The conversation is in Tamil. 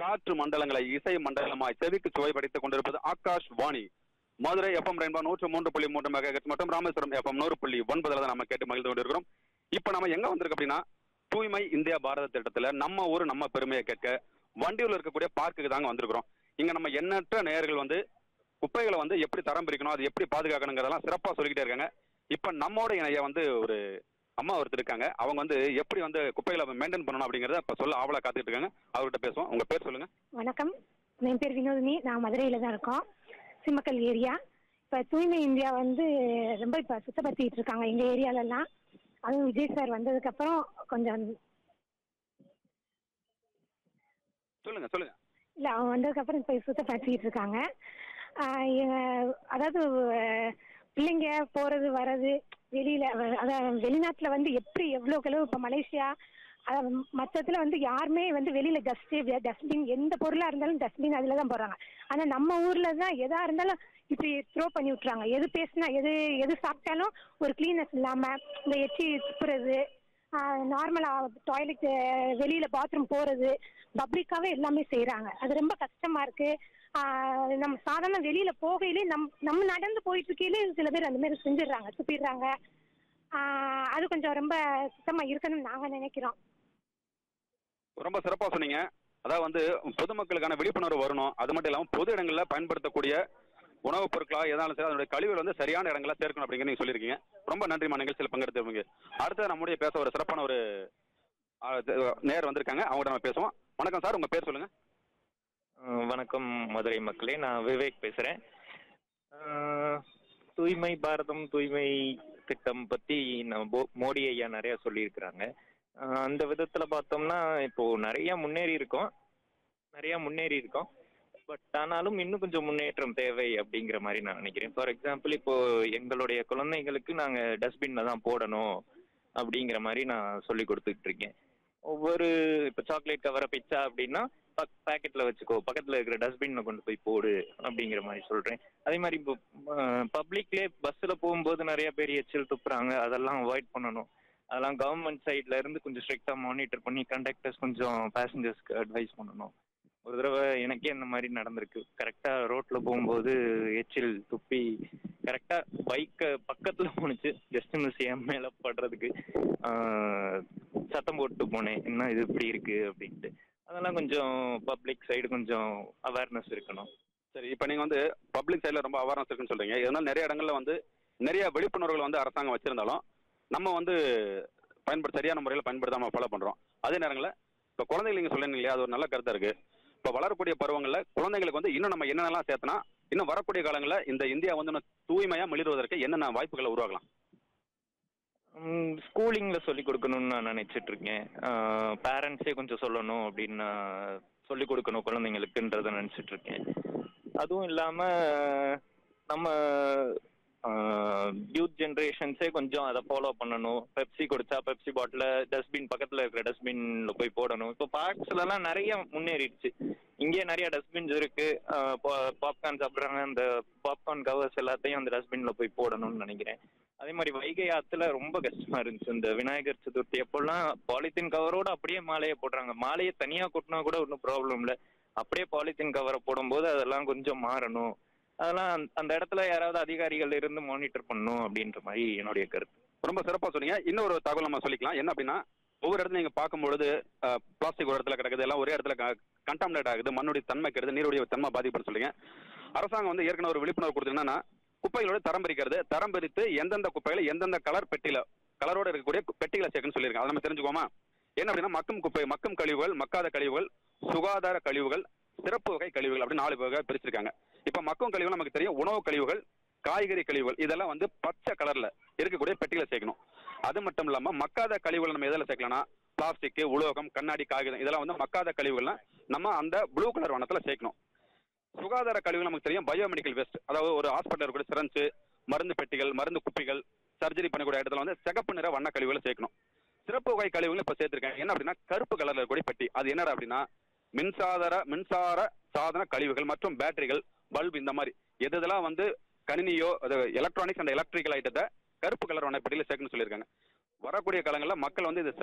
காற்று மண்டலங்களை இசை மண்டலமாய் செவிக்கு சுவை படைத்துக் கொண்டிருப்பது Akashvani Madurai FM rainbow நூற்று மூன்று புள்ளி மூன்று மெகாஹெர்ட்ஸ் மற்றும் ராமேஸ்வரம் எஃப்எம் நூறு புள்ளி ஒன்பதுல தான் நம்ம கேட்டு மகிழ்ந்து கொண்டிருக்கிறோம் இப்ப நம்ம எங்க வந்திருக்கோம் அப்படின்னா தூய்மை இந்தியா பாரத திட்டத்துல நம்ம ஊர் நம்ம பெருமையை கேட்க வண்டியூர்ல இருக்கக்கூடிய பார்க்குக்கு தாங்க வந்திருக்கிறோம் இங்க நம்ம எண்ணற்ற நேயர்கள் வந்து குப்பைகளை வந்து எப்படி தரம் பிரிக்கணும் அது எப்படி பாதுகாக்கணுங்கிறதெல்லாம் சிறப்பா சொல்லிக்கிட்டே இருக்காங்க இப்ப நம்மோட இணைய வந்து ஒரு அம்மா ஒருத்தர் இருக்காங்க அவங்க வந்து எப்படி வந்து குப்பைகளை மெயின்டைன் பண்ணணும் அப்படிங்கறத இப்ப சொல்ல ஆவலா காத்துட்டு இருக்காங்க அவர்கிட்ட பேசுவோம் உங்க பேர் சொல்லுங்க வணக்கம் என் பேர் வினோதினி நான் மதுரையில் தான் இருக்கோம் சிம்மக்கல் ஏரியா இப்போ தூய்மை இந்தியா வந்து ரொம்ப இப்போ சுத்தப்படுத்திட்டு இருக்காங்க எங்கள் ஏரியாலெல்லாம் அதுவும் விஜய் சார் வந்ததுக்கப்புறம் கொஞ்சம் சொல்லுங்க சொல்லுங்க இல்லை அவங்க வந்ததுக்கப்புறம் இப்போ சுத்தப்படுத்திட்டு இருக்காங்க ஆஹ் எங்க- அதாவது அஹ், பிள்ளைங்க போகிறது வர்றது வெளியில் அதாவது வெளிநாட்டில் வந்து எப்படி எவ்வளோ கிலோ இப்போ மலேசியா அதாவது மற்றத்தில் வந்து யாருமே வந்து வெளியில் டஸ்ட்டு டஸ்ட்பின் எந்த பொருளாக இருந்தாலும் டஸ்ட்பின் அதில் தான் போடுறாங்க ஆனால் நம்ம ஊரில் தான் எதாக இருந்தாலும் இப்படி த்ரோ பண்ணி விட்றாங்க எது பேசினா எது எது சாப்பிட்டாலும் ஒரு க்ளீனஸ் இல்லாமல் இந்த எச்சி துப்புறது நார்மலாக டாய்லெட் வெளியில் பாத்ரூம் போகிறது பப்ளிக்காகவே எல்லாமே செய்கிறாங்க அது ரொம்ப கஷ்டமாக இருக்குது நம்ம சாதாரண வெளியில் போகையிலே நம் நம்ம நடந்து போயிட்டு இருக்கையிலே சில பேர் அந்த மாதிரி செஞ்சிடுறாங்க துப்பிடுறாங்க ஆஹ் அது கொஞ்சம் ரொம்ப சுத்தமாக இருக்கணும்னு நாங்கள் நினைக்கிறோம் ரொம்ப சிறப்பா சொன்னீங்க அதாவது வந்து பொதுமக்களுக்கான விழிப்புணர்வு வரணும் அது மட்டும் இல்லாம பொது இடங்கள்ல பயன்படுத்தக்கூடிய உணவுப் பொருட்களா எதாலும் சரி அதனுடைய கழிவுகள் வந்து சரியான இடங்கள சேர்க்கணும் அப்படிங்கிற நீங்க சொல்லியிருக்கீங்க ரொம்ப நன்றிமா நிகழ்ச்சியில் பங்கெடுத்தவங்க அடுத்து நம்முடைய பேச ஒரு சிறப்பான ஒரு ஆ, த- நேர் வந்திருக்காங்க அவங்கள்ட்ட நம்ம பேசுவோம் வணக்கம் சார் உங்க பேர் சொல்லுங்க அஹ் வணக்கம் மதுரை மக்களே நான் விவேக் பேசுகிறேன் தூய்மை பாரதம் தூய்மை திட்டம் பற்றி நம்ம போ- மோடி ஐயா நிறையா சொல்லியிருக்கிறாங்க அஹ் அந்த விதத்தில் பார்த்தோம்னா இப்போது நிறையா முன்னேறி இருக்கோம் நிறையா முன்னேறி இருக்கோம் பட் ஆனாலும் இன்னும் கொஞ்சம் முன்னேற்றம் தேவை அப்படிங்கிற மாதிரி நான் நினைக்கிறேன் ஃபார் எக்ஸாம்பிள் இப்போது எங்களுடைய குழந்தைங்களுக்கு நாங்கள் டஸ்ட்பினில் தான் போடணும் அப்படிங்கிற மாதிரி நான் சொல்லி கொடுத்துட்டு இருக்கேன் ஒவ்வொரு இப்போ சாக்லேட் கவரை பிச்சா அப்படின்னா பேக்கெட்டில் வச்சுக்கோ பக்கத்தில் இருக்கிற டஸ்ட்பினில் கொண்டு போய் போடு அப்படிங்கிற மாதிரி சொல்கிறேன் அதே மாதிரி இப்போ பப்ளிக்லேயே பஸ்ஸில் போகும்போது நிறைய பேர் எச்சில் துப்புறாங்க அதெல்லாம் அவாய்ட் பண்ணணும் அதெல்லாம் கவர்மெண்ட் சைடில் இருந்து கொஞ்சம் ஸ்ட்ரிக்டாக மானிட்டர் பண்ணி கண்டக்டர்ஸ் கொஞ்சம் பேசஞ்சர்ஸ்க்கு அட்வைஸ் பண்ணணும் ஒரு தடவை எனக்கே இந்த மாதிரி நடந்திருக்கு கரெக்டாக ரோட்டில் போகும்போது எச்சில் துப்பி கரெக்டாக பைக்கை பக்கத்தில் போணுச்சு ஜஸ்ட் மிஸ் என் மேலே படுறதுக்கு ஆஹ், சத்தம் போட்டு போனேன் என்ன இது இப்படி இருக்கு அப்படின்ட்டு அதெல்லாம் கொஞ்சம் பப்ளிக் சைடு கொஞ்சம் அவேர்னஸ் இருக்கணும் சரி இப்போ நீங்க வந்து பப்ளிக் சைடில் ரொம்ப அவேர்னஸ் இருக்குன்னு சொல்றீங்க இதனால நிறைய இடங்கள்ல வந்து நிறைய விழிப்புணர்வுகள் வந்து அரசாங்கம் வச்சிருந்தாலும் நம்ம வந்து பயன்படுத்த சரியான முறையில் பயன்படுத்தாம ஃபாலோ பண்றோம் அதே நேரங்களில் இப்போ குழந்தைகள் நீங்க சொல்லுங்க இல்லையா அது ஒரு நல்ல கருத்தா இருக்கு இப்போ வளரக்கூடிய பருவங்களில் குழந்தைங்களுக்கு வந்து இன்னும் நம்ம என்னென்னலாம் சேர்த்தனா இன்னும் வரக்கூடிய காலங்களில் இந்த இந்தியா வந்து இன்னும் தூய்மையா மிளிர்வதற்கு என்னென்ன வாய்ப்புகளை உருவாக்கலாம் ஸ்கூலிங்கில் சொல்லி கொடுக்கணும்னு நான் நினைச்சிட்டு இருக்கேன் பேரண்ட்ஸே கொஞ்சம் சொல்லணும் அப்படின்னு நான் சொல்லி கொடுக்கணும் குழந்தைங்களுக்குன்றத நினச்சிட்டு இருக்கேன் அதுவும் இல்லாமல் நம்ம யூத் ஜென்ரேஷன்ஸே கொஞ்சம் அதை ஃபாலோ பண்ணணும் பெப்சி குடிச்சா பெப்சி பாட்டில் டஸ்ட்பின் பக்கத்தில் இருக்கிற டஸ்ட்பினில் போய் போடணும் இப்போ பார்க்ஸ்லலாம் நிறைய முன்னேறிடுச்சு இங்கேயே நிறைய டஸ்ட்பின்ஸ் இருக்கு பாப்கார்ன் சாப்பிட்றாங்க அந்த பாப்கார்ன் கவர்ஸ் எல்லாத்தையும் அந்த டஸ்ட்பினில் போய் போடணும்னு நினைக்கிறேன் அதே மாதிரி வைகை ஆத்துல ரொம்ப கஷ்டமா இருந்துச்சு இந்த விநாயகர் சதுர்த்தி அப்போல்லாம் பாலித்தீன் கவரோட அப்படியே மாலையை போடுறாங்க மாலையை தனியா கொட்டினா கூட ஒன்றும் ப்ராப்ளம் இல்லை அப்படியே பாலித்தீன் கவரை போடும்போது அதெல்லாம் கொஞ்சம் மாறணும் அதெல்லாம் அந்த- அந்த இடத்துல யாராவது அதிகாரிகள் இருந்து மானிட்டர் பண்ணணும் அப்படின்ற மாதிரி என்னுடைய கருத்து ரொம்ப சிறப்பா சொன்னீங்க இன்னொரு தகவல் நம்ம சொல்லிக்கலாம் என்ன அப்படின்னா ஒவ்வொரு இடத்துல நீங்க பார்க்கும்பொழுது பிளாஸ்டிக் ஒரு இடத்துல கிடக்குது எல்லாம் ஒரே இடத்துல கண்டாமினேட் ஆகுது மண்ணுடைய தன்மை கெடுது நீருடைய தன்மை பாதிப்புன்னு சொல்றீங்க அரசாங்கம் வந்து ஏற்கனவே ஒரு விழிப்புணர்வு கொடுத்துருங்கன்னா குப்பைகளோட தரம் பிரிக்கிறது தரம் பிரித்து எந்தெந்த குப்பைகளை எந்தெந்த கலர் பெட்டியில கலரோட இருக்கக்கூடிய கு- பெட்டிகளை சேர்க்கணும்னு சொல்லியிருக்காங்க அதை நம்ம தெரிஞ்சுக்கோமா என்ன அப்படின்னா மக்கும் குப்பை மக்கும் கழிவுகள் மக்காத கழிவுகள் சுகாதார கழிவுகள் சிறப்பு வகை கழிவுகள் அப்படின்னு நாலு வகை பிரிச்சிருக்காங்க இப்ப மக்கும் கழிவுகள் நமக்கு தெரியும் உணவு கழிவுகள் காய்கறி கழிவுகள் இதெல்லாம் வந்து பச்சை கலர்ல இருக்கக்கூடிய பெட்டிகளை சேர்க்கணும் அது மட்டும் இல்லாம மக்காத கழிவுகள் நம்ம எதில் சேர்க்கலாம்னா பிளாஸ்டிக் உலோகம் கண்ணாடி காகிதம் இதெல்லாம் வந்து மக்காத கழிவுகள்லாம் நம்ம அந்த ப்ளூ கலர் வண்ணத்துல சேர்க்கணும் சுகாதார கழிவுகள் நமக்கு தெரியும் பயோமெடிக்கல் வேஸ்ட் அதாவது ஒரு ஹாஸ்பிட்டல் இருக்கக்கூடிய சிரஞ்சு மருந்து பெட்டிகள் மருந்து குப்பிகள் சர்ஜரி பண்ணக்கூடிய இடத்துல வந்து சிகப்பு நிற வண்ண கழிவுகளை சேர்க்கணும் சிறப்பு வகை கழிவுகள் இப்ப சேர்த்திருக்காங்க என்ன அப்படின்னா கருப்பு கலர்ல இருக்கக்கூடிய பெட்டி அது என்னடா அப்படின்னா மின்சார மின்சார சாதன கழிவுகள் மற்றும் பேட்டரிகள் பல்ப் இந்த மாதிரி எது இதெல்லாம் வந்து கணினியோ அது எலக்ட்ரானிக்ஸ் அண்ட் எலக்ட்ரிக்கல் ஐட்டத்தை கருப்பு கலர் வண்ண பெட்டியில சேர்க்கணும்னு சொல்லியிருக்காங்க வரக்கூடிய காலங்களில் மக்கள் வந்து இது